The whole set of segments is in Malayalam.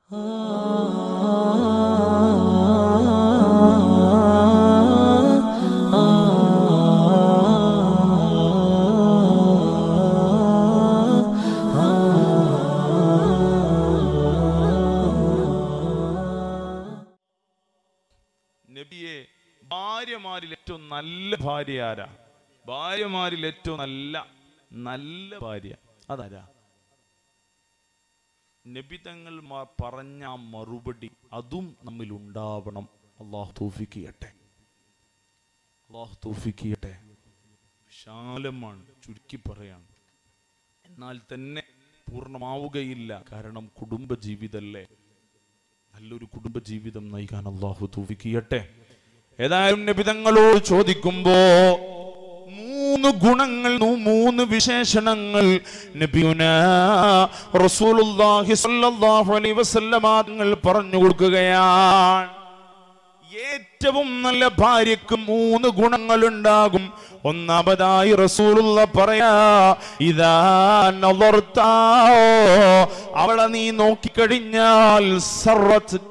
നബിയെ ഭാര്യമാരിൽ ഏറ്റവും നല്ല ഭാര്യ ആരാ ഭാര്യമാരിൽ ഏറ്റവും നല്ല നല്ല ഭാര്യ അതാരാ നബി തങ്ങൾ മ- പറഞ്ഞ ആ മറുപടി അതും നമ്മിൽ ഉണ്ടാവണം അള്ളാഹു തൗഫീഖ് ചെയ്യട്ടെ അള്ളാഹു തൗഫീഖ് ചെയ്യട്ടെ വിശാലമാണ് ചുരുക്കി പറയാണ് എന്നാൽ തന്നെ പൂർണ്ണമാവുകയില്ല കാരണം കുടുംബ ജീവിതല്ലേ നല്ലൊരു കുടുംബ ജീവിതം നയിക്കാൻ അള്ളാഹു തൗഫീഖ് ചെയ്യട്ടെ ഏതായാലും നബിതങ്ങളോട് ചോദിക്കുമ്പോ മൂന്ന് ഗുണങ്ങൾ നൂ- മൂന്ന് വിശേഷണങ്ങൾ നബിയുന റസൂലുള്ളാഹി സ്വല്ലല്ലാഹു അലൈഹി വസല്ലമ തങ്ങൾ പറഞ്ഞു കൊടുക്കുകയാണ് ഏറ്റവും നല്ല ഭാര്യക്ക് മൂന്ന് ഗുണങ്ങൾ ഉണ്ടാകും ഒന്നാമതായി റസൂലുള്ള പറയാ ഇതാ നളർത്താ അവളെ നീ നോക്കിക്കഴിഞ്ഞാൽ സർവത്ക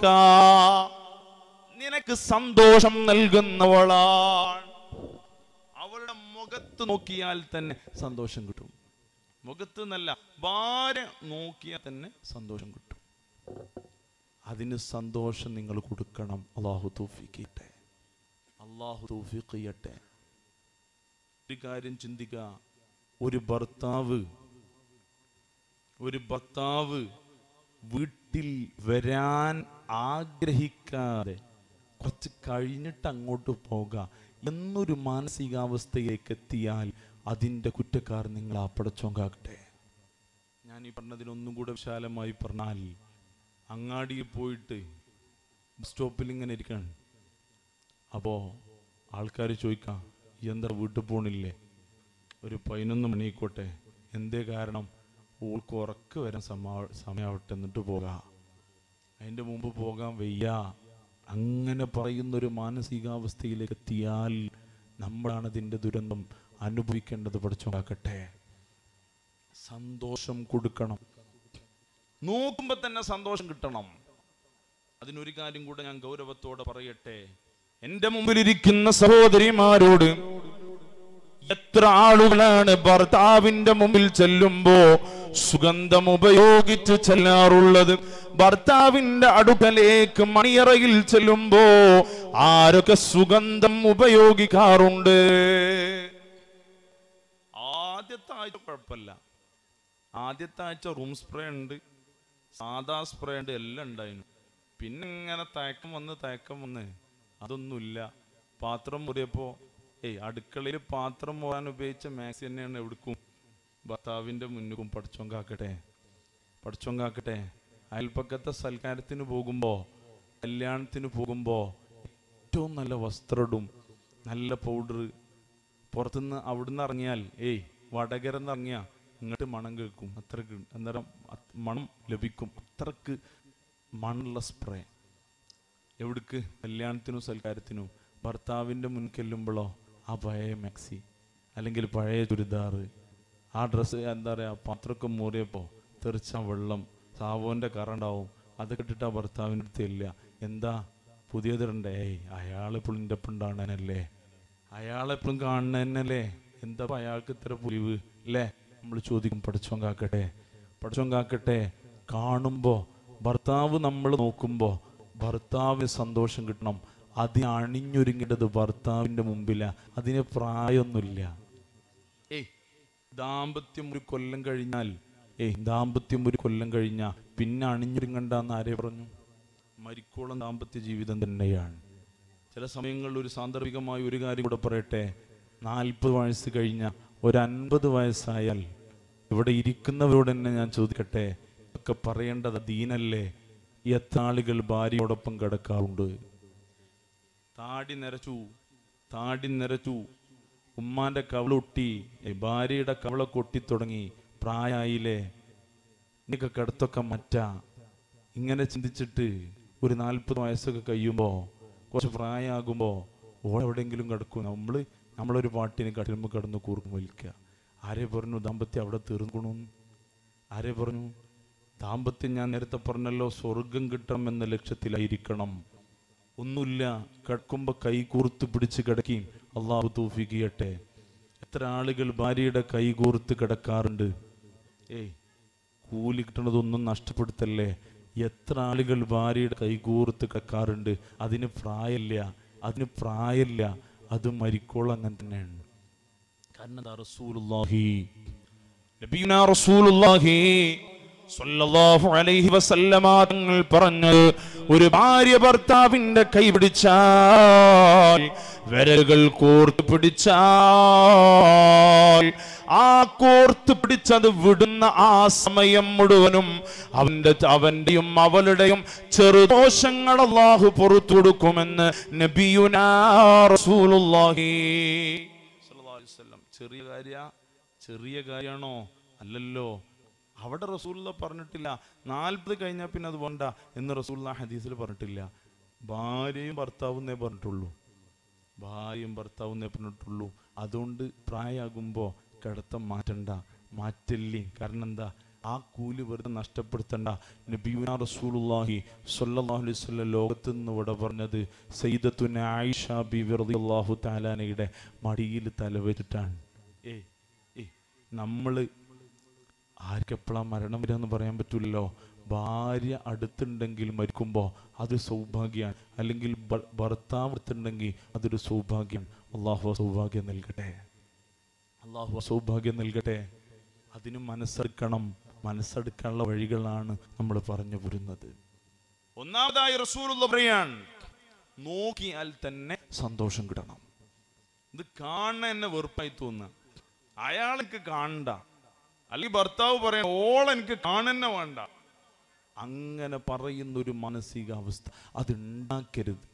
നിനക്ക് സന്തോഷം നൽകുന്നവളാണ് അവളുടെ മുഖത്ത് നോക്കിയാൽ തന്നെ സന്തോഷം കിട്ടും മുഖത്ത് നല്ല ഭാര്യ നോക്കിയാൽ തന്നെ സന്തോഷം കിട്ടും അതിന് സന്തോഷം നിങ്ങൾ കൊടുക്കണം അള്ളാഹു തൗഫീഖ് ചെയ്യട്ടെ അള്ളാഹു തൗഫീഖ് ചെയ്യട്ടെ ഒരു കാര്യം ചിന്തിക്കുക ഒരു ഭർത്താവ് ഒരു ഭർത്താവ് വീട്ടിൽ വരാൻ ആഗ്രഹിക്കാതെ കുറച്ച് കഴിഞ്ഞിട്ട് അങ്ങോട്ട് പോകാം എന്നൊരു മാനസികാവസ്ഥയിലേക്ക് എത്തിയാൽ അതിൻ്റെ കുറ്റക്കാർ നിങ്ങൾ ആ പടച്ചോങ്കാകട്ടെ ഞാൻ ഈ പറഞ്ഞതിനൊന്നും കൂടെ വിശാലമായി പറഞ്ഞാൽ അങ്ങാടിയിൽ പോയിട്ട് ബസ് സ്റ്റോപ്പിൽ ഇങ്ങനെ ഇരിക്കണം അപ്പോൾ ആൾക്കാർ ചോദിക്കാം "ഈ എന്താ വീട്ടിൽ പോണില്ലേ ഒരു പതിനൊന്ന് മണിയായിക്കോട്ടെ എന്തേ കാരണം ഓൾക്ക് ഉറക്ക് വരാൻ സമ സമയമാവട്ടെ എന്നിട്ട് പോകാം അതിൻ്റെ മുമ്പ് പോകാൻ വയ്യ അങ്ങനെ പറയുന്നൊരു മാനസികാവസ്ഥയിലേക്ക് എത്തിയാൽ നമ്മളാണ് അതിൻ്റെ ദുരന്തം അനുഭവിക്കേണ്ടത് പഠിച്ചുണ്ടാക്കട്ടെ സന്തോഷം കൊടുക്കണം നോക്കുമ്പോൾ തന്നെ സന്തോഷം കിട്ടണം അതിനൊരു കാര്യം കൂടെ ഞാൻ ഗൗരവത്തോടെ പറയട്ടെ എന്റെ മുമ്പിലിരിക്കുന്ന സഹോദരിമാരോട് എത്ര ആളുകളാണ് ഭർത്താവിന്റെ മുമ്പിൽ ചെല്ലുമ്പോ സുഗന്ധം ഉപയോഗിച്ച് ചെല്ലാറുള്ളത് ഭർത്താവിന്റെ അടുക്കലേക്ക് മണിയറയിൽ ചെല്ലുമ്പോ ആരൊക്കെ സുഗന്ധം ഉപയോഗിക്കാറുണ്ട് ആദ്യത്തെ ആഴ്ച കുഴപ്പമില്ല ആദ്യത്തെ ആഴ്ച റൂം സ്പ്രേ ഉണ്ട് സാദാ സ്പ്രേ ഉണ്ട് എല്ലാം ഉണ്ടായിരുന്നു പിന്നെ ഇങ്ങനെ തയക്കം വന്ന് തയക്കം വന്ന് അതൊന്നുമില്ല പാത്രം മുറിയപ്പോ ഏയ് അടുക്കളയിൽ പാത്രം മോറാൻ ഉപയോഗിച്ച മാക്സി തന്നെയാണ് എവിടുക്കും ഭർത്താവിൻ്റെ മുന്നിലും പഠിച്ചോൻ കാക്കട്ടെ പഠിച്ചോൻ കാക്കട്ടെ അയൽപ്പക്കത്തെ സൽക്കാരത്തിന് പോകുമ്പോൾ കല്യാണത്തിന് പോകുമ്പോൾ ഏറ്റവും നല്ല വസ്ത്രമിടും നല്ല പൗഡർ പുറത്തുനിന്ന് അവിടുന്ന് ഇറങ്ങിയാൽ ഏയ് വടകരന്ന് ഇറങ്ങിയാ ഇങ്ങോട്ട് മണം കേൾക്കും അത്രക്ക് അന്നേരം അത് മണം ലഭിക്കും അത്രക്ക് മണുള്ള സ്പ്രേ എവിടേക്ക് കല്യാണത്തിനും സൽക്കാരത്തിനും ഭർത്താവിൻ്റെ മുൻ ചെല്ലുമ്പോഴോ ആ പഴയ മാക്സി അല്ലെങ്കിൽ പഴയ ചുരിദാറ് ആ ഡ്രസ്സ് എന്താ പറയുക പാത്രമൊക്കെ മൂറിയപ്പോൾ തെറിച്ച വെള്ളം സാവോൻ്റെ കറണ്ടാവും അതൊക്കെ ഇട്ടിട്ട് ആ ഭർത്താവിൻ്റെ അടുത്ത് ഇല്ല എന്താ പുതിയതിടണ്ടേ ഏയ് അയാളെപ്പോഴും എൻ്റെ ഒപ്പം ഉണ്ടാണനല്ലേ അയാളെപ്പോഴും കാണുന്നതന്നല്ലേ എന്താ ഇപ്പൊ അയാൾക്ക് ഇത്ര പുലിവ് അല്ലേ നമ്മൾ ചോദിക്കും പഠിച്ചോൻ കാക്കട്ടെ പഠിച്ചോൻ കാക്കട്ടെ കാണുമ്പോൾ ഭർത്താവ് നമ്മൾ നോക്കുമ്പോൾ ഭർത്താവിന് സന്തോഷം കിട്ടണം അതിന് അണിഞ്ഞൊരുങ്ങേണ്ടത് ഭർത്താവിൻ്റെ മുമ്പിലാ അതിന് പ്രായമൊന്നുമില്ല ഏയ് ദാമ്പത്യം ഒരു കൊല്ലം കഴിഞ്ഞാൽ ഏയ് ദാമ്പത്യം ഒരു കൊല്ലം കഴിഞ്ഞാൽ പിന്നെ അണിഞ്ഞൊരുങ്ങണ്ടെന്ന് ആരെ പറഞ്ഞു മരിക്കോളം ദാമ്പത്യ ജീവിതം തന്നെയാണ് ചില സമയങ്ങളിൽ ഒരു സാന്ദർഭികമായ ഒരു കാര്യം കൂടെ പറയട്ടെ നാൽപ്പത് വയസ്സ് കഴിഞ്ഞ ഒരു അൻപത് വയസ്സായാൽ ഇവിടെ ഇരിക്കുന്നവരോട് തന്നെ ഞാൻ ചോദിക്കട്ടെ ഒക്കെ പറയേണ്ടത് ദീനല്ലേ എത്ര ആളുകൾ ഭാര്യയോടൊപ്പം കിടക്കാറുണ്ട് താടി നിരച്ചു താടി നിരച്ചു ഉമ്മാന്റെ കവളൊട്ടി ഏ, ഭാര്യയുടെ കവളൊക്കെ ഒട്ടി തുടങ്ങി പ്രായമായില്ലേ ഇനിയൊക്കെ കിടത്തൊക്കെ മറ്റാ ഇങ്ങനെ ചിന്തിച്ചിട്ട് ഒരു നാൽപ്പത് വയസ്സൊക്കെ കഴിയുമ്പോൾ കുറച്ച് പ്രായമാകുമ്പോൾ ഓടെ എവിടെയെങ്കിലും കിടക്കും നമ്മൾ നമ്മളൊരു പാട്ടിന് കട്ടിലുമ്പോൾ കിടന്ന് കൂർക്കും വലിക്കുക ആരെ പറഞ്ഞു ദാമ്പത്യം അവിടെ തീർന്നു ആരെ പറഞ്ഞു ദാമ്പത്യം ഞാൻ നേരത്തെ പറഞ്ഞല്ലോ സ്വർഗം കിട്ടണം എന്ന ലക്ഷ്യത്തിലായിരിക്കണം ഒന്നുമില്ല കിടക്കുമ്പോൾ കൈ കൂർത്ത് പിടിച്ച് കിടക്കുകയും അള്ളാഹു തൗഫീഖ് ചെയ്യട്ടെ എത്ര ആളുകൾ ഭാര്യയുടെ കൈ കൂർത്ത് കിടക്കാറുണ്ട് ഏയ് കൂലി കിട്ടണതൊന്നും നഷ്ടപ്പെടുത്തല്ലേ എത്ര ആളുകൾ ഭാര്യയുടെ കൈ കൂർത്ത് കിടക്കാറുണ്ട് അതിന് പ്രായമില്ല അതിന് പ്രായമില്ല അത് മരിക്കോളം അങ്ങനെ തന്നെയാണ് കാരണം എന്താ റസൂലുള്ളാഹി നബിയുനാ റസൂലുള്ളാഹി സ്വല്ലല്ലാഹു അലൈഹി വസല്ലമ തങ്ങൾ പറഞ്ഞത് ഒരു ഭാര്യ ഭർത്താവിന്റെ കൈ പിടിച്ചാൽ വിരലുകൾ കോർത്ത് പിടിച്ചാൽ ആ കോർത്ത് പിടിച്ചത് വിടുന്ന ആ സമയം മുഴുവനും അവന്റെ അവന്റെയും അവളുടെയും ചെറുദോഷങ്ങൾ അള്ളാഹു പുറത്തു കൊടുക്കുമെന്ന് നബിയുനാ റസൂലുള്ളാഹി സ്വല്ലല്ലാഹു അലൈഹി വസല്ലം ചെറിയ കാര്യ ചെറിയ കാര്യമാണോ അല്ലല്ലോ അവിടെ റസൂല്ല പറഞ്ഞിട്ടില്ല നാൽപ്പത് കഴിഞ്ഞാൽ പിന്നെ അത് വേണ്ട എന്ന് റസൂല്ല ഹദീസിൽ പറഞ്ഞിട്ടില്ല ഭാര്യയും ഭർത്താവും എന്നേ പറഞ്ഞിട്ടുള്ളൂ ഭാര്യയും ഭർത്താവും എന്നേ പറഞ്ഞിട്ടുള്ളൂ അതുകൊണ്ട് പ്രായമാകുമ്പോൾ കിടത്തം മാറ്റണ്ട മാറ്റല്ലേ കാരണം എന്താ ആ കൂലി വെറുതെ നഷ്ടപ്പെടുത്തണ്ട നബിയുന റസൂലുള്ളാഹി സ്വല്ലല്ലാഹു അലൈഹി വസല്ലം ലോകത്ത് നിന്ന് ഇവിടെ പറഞ്ഞത് സയ്യിദത്തുന ആയിഷ ബിബി റളിയല്ലാഹു തആലാനയുടെ മടിയിൽ തലവെച്ചിട്ടാണ് ഏയ് ഏയ് നമ്മൾ ആർക്കെപ്പോഴാണ് മരണം വരിക എന്ന് പറയാൻ പറ്റില്ലല്ലോ ഭാര്യ അടുത്തുണ്ടെങ്കിൽ മരിക്കുമ്പോൾ അത് സൗഭാഗ്യമാണ് അല്ലെങ്കിൽ ഭ- ഭർത്താവ് അടുത്തുണ്ടെങ്കിൽ അതൊരു സൗഭാഗ്യം അള്ളാഹു ആ സൗഭാഗ്യം നൽകട്ടെ അള്ളാഹു ആ സൗഭാഗ്യം നൽകട്ടെ അതിന് മനസ്സെടുക്കണം മനസ്സെടുക്കാനുള്ള വഴികളാണ് നമ്മൾ പറഞ്ഞു പോരുന്നത് ഒന്നാമതായി റസൂലുള്ള പറയാൻ നോക്കിയാൽ തന്നെ സന്തോഷം കിട്ടണം ഇത് കാണുന്ന എന്നെ വെറുപ്പായി തോന്നുക അയാൾക്ക് കാണണ്ട അല്ലെങ്കിൽ ഭർത്താവ് പറയാം ഓൾ എനിക്ക് കാണുന്നെ വേണ്ട അങ്ങനെ പറയുന്ന ഒരു മാനസികാവസ്ഥ അത് ഉണ്ടാക്കരുത്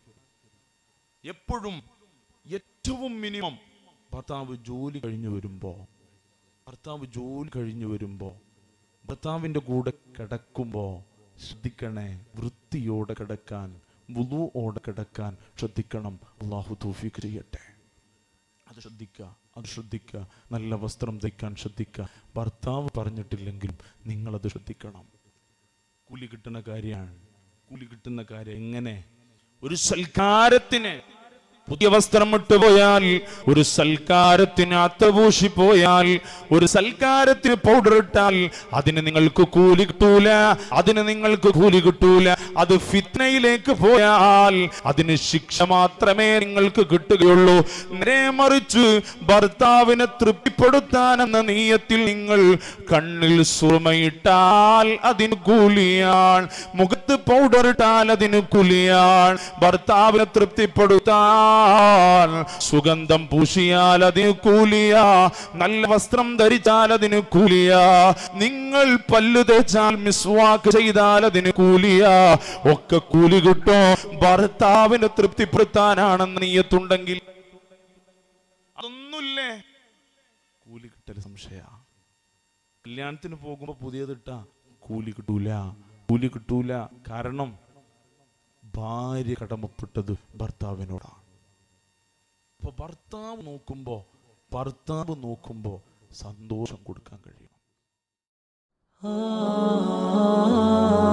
എപ്പോഴും ഏറ്റവും മിനിമം ഭർത്താവ് ജോലി കഴിഞ്ഞു വരുമ്പോ ഭർത്താവ് ജോലി കഴിഞ്ഞു വരുമ്പോ ഭർത്താവിൻ്റെ കൂടെ കിടക്കുമ്പോ ശ്രദ്ധിക്കണേ വൃത്തിയോടെ കിടക്കാൻ വുളുവോടെ കിടക്കാൻ ശ്രദ്ധിക്കണം അള്ളാഹു തൗഫീഖ് ചെയ്യട്ടെ അത് ശ്രദ്ധിക്കുക അത് ശ്രദ്ധിക്കുക നല്ല വസ്ത്രം ധരിക്കാൻ ശ്രദ്ധിക്കുക ഭർത്താവ് പറഞ്ഞിട്ടില്ലെങ്കിലും നിങ്ങളത് ശ്രദ്ധിക്കണം കൂലി കിട്ടുന്ന കാര്യമാണ് കൂലി കിട്ടുന്ന കാര്യം എങ്ങനെ ഒരു സൽക്കാരത്തിന് പുതിയ വസ്ത്രം ഇട്ടുപോയാൽ ഒരു സൽക്കാരത്തിന് അത്തപൂശി പോയാൽ ഒരു സൽക്കാരത്തിന് പൗഡർ ഇട്ടാൽ അതിന് നിങ്ങൾക്ക് കൂലി കിട്ടൂല അതിന് നിങ്ങൾക്ക് കൂലി കിട്ടൂല അത് ഫിത്നയിലേക്ക് പോയാൽ അതിന് ശിക്ഷ മാത്രമേ നിങ്ങൾക്ക് കിട്ടുകയുള്ളൂ നേരെ മറിച്ച് ഭർത്താവിനെ തൃപ്തിപ്പെടുത്താനെന്ന നീയത്തിൽ നിങ്ങൾ കണ്ണിൽ സുറുമയിട്ടാൽ അതിന് കൂലിയാൻ മുഖത്ത് പൗഡർ ഇട്ടാൽ അതിന് കൂലിയാൻ ഭർത്താവിനെ തൃപ്തിപ്പെടുത്താൻ സുഗന്ധം പൂശിയാൽ അതിന് കൂലിയാ നല്ല വസ്ത്രം ധരിച്ചാൽ അതിന് കൂലിയാ നിങ്ങൾ പല്ലു തേച്ചാൽ മിസ്വാക്ക് ചെയ്താൽ അതിന് കൂലിയാ ഒക്കെ കൂലി കിട്ടും ഭർത്താവിനെ തൃപ്തിപ്പെടുത്താനാണെന്ന് നീയത്തുണ്ടെങ്കിൽ അതൊന്നുമില്ലേ കൂലി കിട്ടൽ സംശയ കല്യാണത്തിന് പോകുമ്പോ പുതിയതിട്ടാ കൂലി കിട്ടൂല കൂലി കിട്ടൂല കാരണം ഭാര്യ കടമപ്പെട്ടത് ഭർത്താവിനോടാണ് അപ്പൊ ഭർത്താവ് നോക്കുമ്പോ ഭർത്താവ് നോക്കുമ്പോ സന്തോഷം കൊടുക്കാൻ കഴിയും ആ